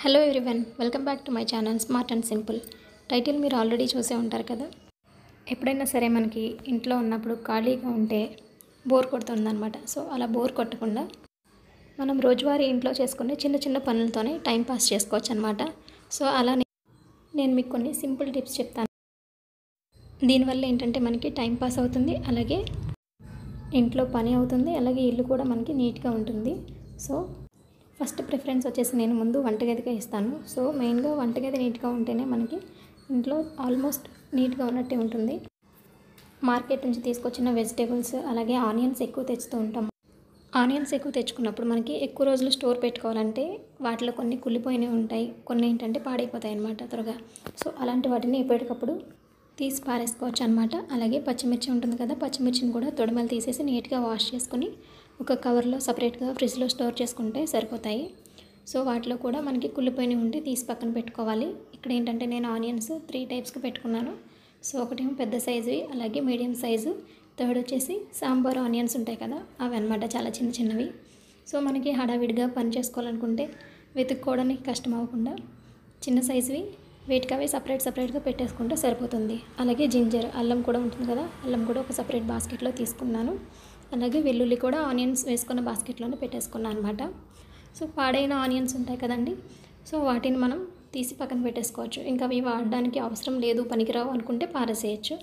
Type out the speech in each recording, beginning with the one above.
hello everyone welcome back to my channel smart and simple title మీరు already చూసే ఉంటారు కదా ఎప్పుడైనా సరే మనకి ఇంట్లో ఉన్నప్పుడు ఖాళీగా ఉంటే బోర్ కొడుతుందన్నమాట సో అలా బోర్ కొట్టకుండా మనం రోజువారీ ఇంట్లో చేసుకునే చిన్న చిన్న పనులతోనే టైం పాస్ చేసుకోవచ్చు అనమాట సో అలా నే- నేను మీకు కొన్ని సింపుల్ టిప్స్ చెప్తాను దీనివల్ల ఏంటంటే మనకి టైం పాస్ అవుతుంది అలాగే ఇంట్లో పని అవుతుంది అలాగే ఇల్లు కూడా మనకి నీట్గా ఉంటుంది సో ఫస్ట్ ప్రిఫరెన్స్ వచ్చేసి నేను ముందు వంటగదికే ఇస్తాను సో మెయిన్గా వంటగది నీట్గా ఉంటేనే మనకి ఇంట్లో ఆల్మోస్ట్ నీట్గా ఉన్నట్టే ఉంటుంది మార్కెట్ నుంచి తీసుకొచ్చిన వెజిటేబుల్స్ అలాగే ఆనియన్స్ ఎక్కువ తెచ్చుతూ ఉంటాం ఆనియన్స్ ఎక్కువ తెచ్చుకున్నప్పుడు మనకి ఎక్కువ రోజులు స్టోర్ పెట్టుకోవాలంటే వాటిలో కొన్ని కుళ్ళిపోయినవి ఉంటాయి కొన్ని ఏంటంటే పాడైపోతాయి అన్నమాట త్వరగా సో అలాంటి వాటిని ఎప్పటికప్పుడు తీసి పారేసుకోవచ్చు అనమాట అలాగే పచ్చిమిర్చి ఉంటుంది కదా పచ్చిమిర్చిని కూడా తొడమలు తీసేసి నీట్గా వాష్ చేసుకొని ఒక కవర్లో సపరేట్గా ఫ్రిడ్జ్లో స్టోర్ చేసుకుంటే సరిపోతాయి సో వాటిలో కూడా మనకి కుళ్ళిపోయినవి ఉంటే తీసి పక్కన పెట్టుకోవాలి ఇక్కడ ఏంటంటే నేను ఆనియన్స్ త్రీ టైప్స్కి పెట్టుకున్నాను సో ఒకటేమో పెద్ద సైజువి అలాగే మీడియం సైజు థర్డ్ వచ్చేసి సాంబార్ ఆనియన్స్ ఉంటాయి కదా అవి అనమాట చాలా చిన్న చిన్నవి సో మనకి హడావిడిగా పని చేసుకోవాలనుకుంటే వెతుక్కోవడానికి కష్టం అవ్వకుండా చిన్న సైజువి వీటికి అవి సపరేట్ సపరేట్గా పెట్టేసుకుంటే సరిపోతుంది అలాగే జింజర్ అల్లం కూడా ఉంటుంది కదా అల్లం కూడా ఒక సపరేట్ బాస్కెట్లో తీసుకున్నాను అలాగే వెల్లుల్లి కూడా ఆనియన్స్ వేసుకున్న బాస్కెట్లోనే పెట్టేసుకున్నాను అనమాట సో పాడైన ఆనియన్స్ ఉంటాయి కదండి సో వాటిని మనం తీసి పక్కన పెట్టేసుకోవచ్చు ఇంకా అవి వాడడానికి అవసరం లేదు పనికిరావు అనుకుంటే పారేసేయచ్చు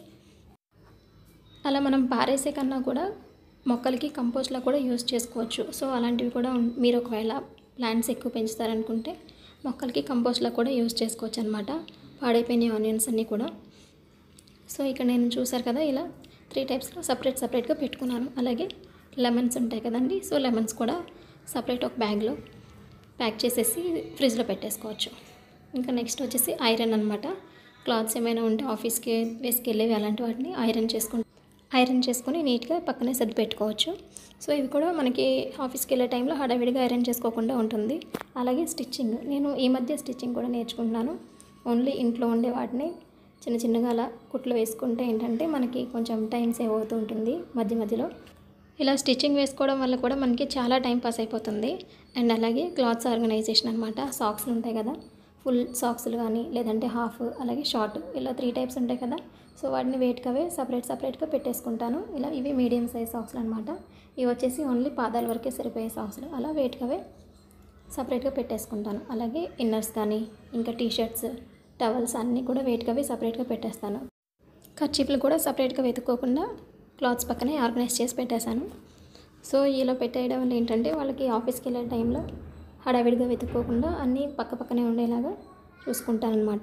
అలా మనం పారేసే కన్నా కూడా మొక్కలకి కంపోస్ట్లో కూడా యూస్ చేసుకోవచ్చు సో అలాంటివి కూడా ఉన్- మీరు ఒకవేళ ప్లాంట్స్ ఎక్కువ పెంచుతారనుకుంటే మొక్కలకి కంపోస్ట్లో కూడా యూస్ చేసుకోవచ్చు అనమాట పాడైపోయిన ఆనియన్స్ అన్నీ కూడా సో ఇక్కడ నేను చూసారు కదా ఇలా త్రీ టైప్స్లో సపరేట్ సపరేట్గా పెట్టుకున్నాను అలాగే లెమన్స్ ఉంటాయి కదండి సో లెమన్స్ కూడా సపరేట్ ఒక బ్యాగ్లో ప్యాక్ చేసేసి ఫ్రిడ్జ్లో పెట్టేసుకోవచ్చు ఇంకా నెక్స్ట్ వచ్చేసి ఐరన్ అనమాట క్లాత్స్ ఏమైనా ఉంటే ఆఫీస్కి వేసుకెళ్ళేవి అలాంటి వాటిని ఐరన్ చేసుకుంటే ఐరన్ చేసుకొని నీట్గా పక్కనే సర్ది పెట్టుకోవచ్చు సో ఇవి కూడా మనకి ఆఫీస్కి వెళ్ళే టైంలో హడావిడిగా ఐరన్ చేసుకోకుండా ఉంటుంది అలాగే స్టిచ్చింగ్ నేను ఈ మధ్య స్టిచ్చింగ్ కూడా నేర్చుకుంటున్నాను ఓన్లీ ఇంట్లో ఉండే వాటిని చిన్న చిన్నగా అలా కుట్లు వేసుకుంటే ఏంటంటే మనకి కొంచెం టైం సేవ్ అవుతూ ఉంటుంది మధ్య మధ్యలో ఇలా స్టిచ్చింగ్ వేసుకోవడం వల్ల కూడా మనకి చాలా టైం పాస్ అయిపోతుంది అండ్ అలాగే క్లాత్స్ ఆర్గనైజేషన్ అనమాట సాక్స్లు ఉంటాయి కదా ఫుల్ సాక్స్లు కానీ లేదంటే హాఫ్ అలాగే షార్ట్ ఇలా త్రీ టైప్స్ ఉంటాయి కదా సో వాటిని వేటికవే సపరేట్ సపరేట్గా పెట్టేసుకుంటాను ఇలా ఇవి మీడియం సైజ్ సాక్స్లు అనమాట ఇవి వచ్చేసి ఓన్లీ పాదాల వరకే సరిపోయే సాక్స్లు అలా వేటికవే సపరేట్గా పెట్టేసుకుంటాను అలాగే ఇన్నర్స్ కానీ ఇంకా టీ షర్ట్స్ టవల్స్ అన్నీ కూడా వేటికవే సపరేట్గా పెట్టేస్తాను కర్చీఫ్లు కూడా సపరేట్గా వెతుక్కోకుండా క్లాత్స్ పక్కనే ఆర్గనైజ్ చేసి పెట్టేశాను సో ఇలా పెట్టేయడం వల్ల ఏంటంటే వాళ్ళకి ఆఫీస్కి వెళ్ళే టైంలో హడావిడిగా వెతుక్కోకుండా అన్నీ పక్క పక్కనే ఉండేలాగా చూసుకుంటానమాట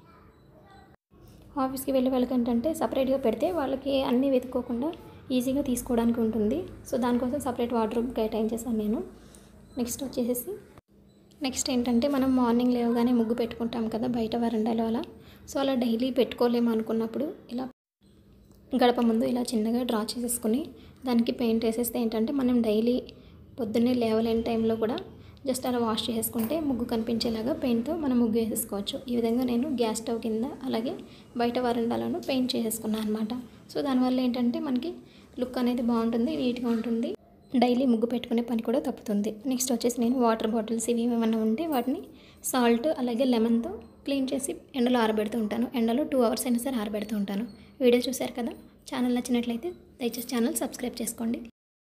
ఆఫీస్కి వెళ్ళే వాళ్ళకి ఏంటంటే సపరేట్గా పెడితే వాళ్ళకి అన్నీ వెతుక్కోకుండా ఈజీగా తీసుకోవడానికి ఉంటుంది సో దానికోసం సపరేట్ వార్డ్రోబ్ కేటాయించేసాను నేను నెక్స్ట్ వచ్చేసి నెక్స్ట్ ఏంటంటే మనం మార్నింగ్ లేవగానే ముగ్గు పెట్టుకుంటాం కదా బయట వరండాలో అలా సో అలా డైలీ పెట్టుకోలేము అనుకున్నప్పుడు ఇలా గడప ముందు ఇలా చిన్నగా డ్రా చేసేసుకుని దానికి పెయింట్ వేసేస్తే ఏంటంటే మనం డైలీ పొద్దున్నే లేవలేని టైంలో కూడా జస్ట్ అలా వాష్ చేసుకుంటే ముగ్గు కనిపించేలాగా పెయింట్తో మనం ముగ్గు వేసేసుకోవచ్చు ఈ విధంగా నేను గ్యాస్ స్టవ్ కింద అలాగే బయట వరండాలను పెయింట్ చేసేసుకున్నాను అనమాట సో దానివల్ల ఏంటంటే మనకి లుక్ అనేది బాగుంటుంది నీట్గా ఉంటుంది డైలీ ముగ్గు పెట్టుకునే పని కూడా తప్పుతుంది నెక్స్ట్ వచ్చేసి నేను వాటర్ బాటిల్స్ ఇవి ఏమైనా ఉంటే వాటిని సాల్ట్ అలాగే లెమన్తో క్లీన్ చేసి ఎండలో ఆరబెడుతూ ఉంటాను ఎండలో టూ అవర్స్ అయినా సరే ఆరబెడుతూ ఉంటాను వీడియో చూశారు కదా ఛానల్ నచ్చినట్లయితే దయచేసి ఛానల్ సబ్స్క్రైబ్ చేసుకోండి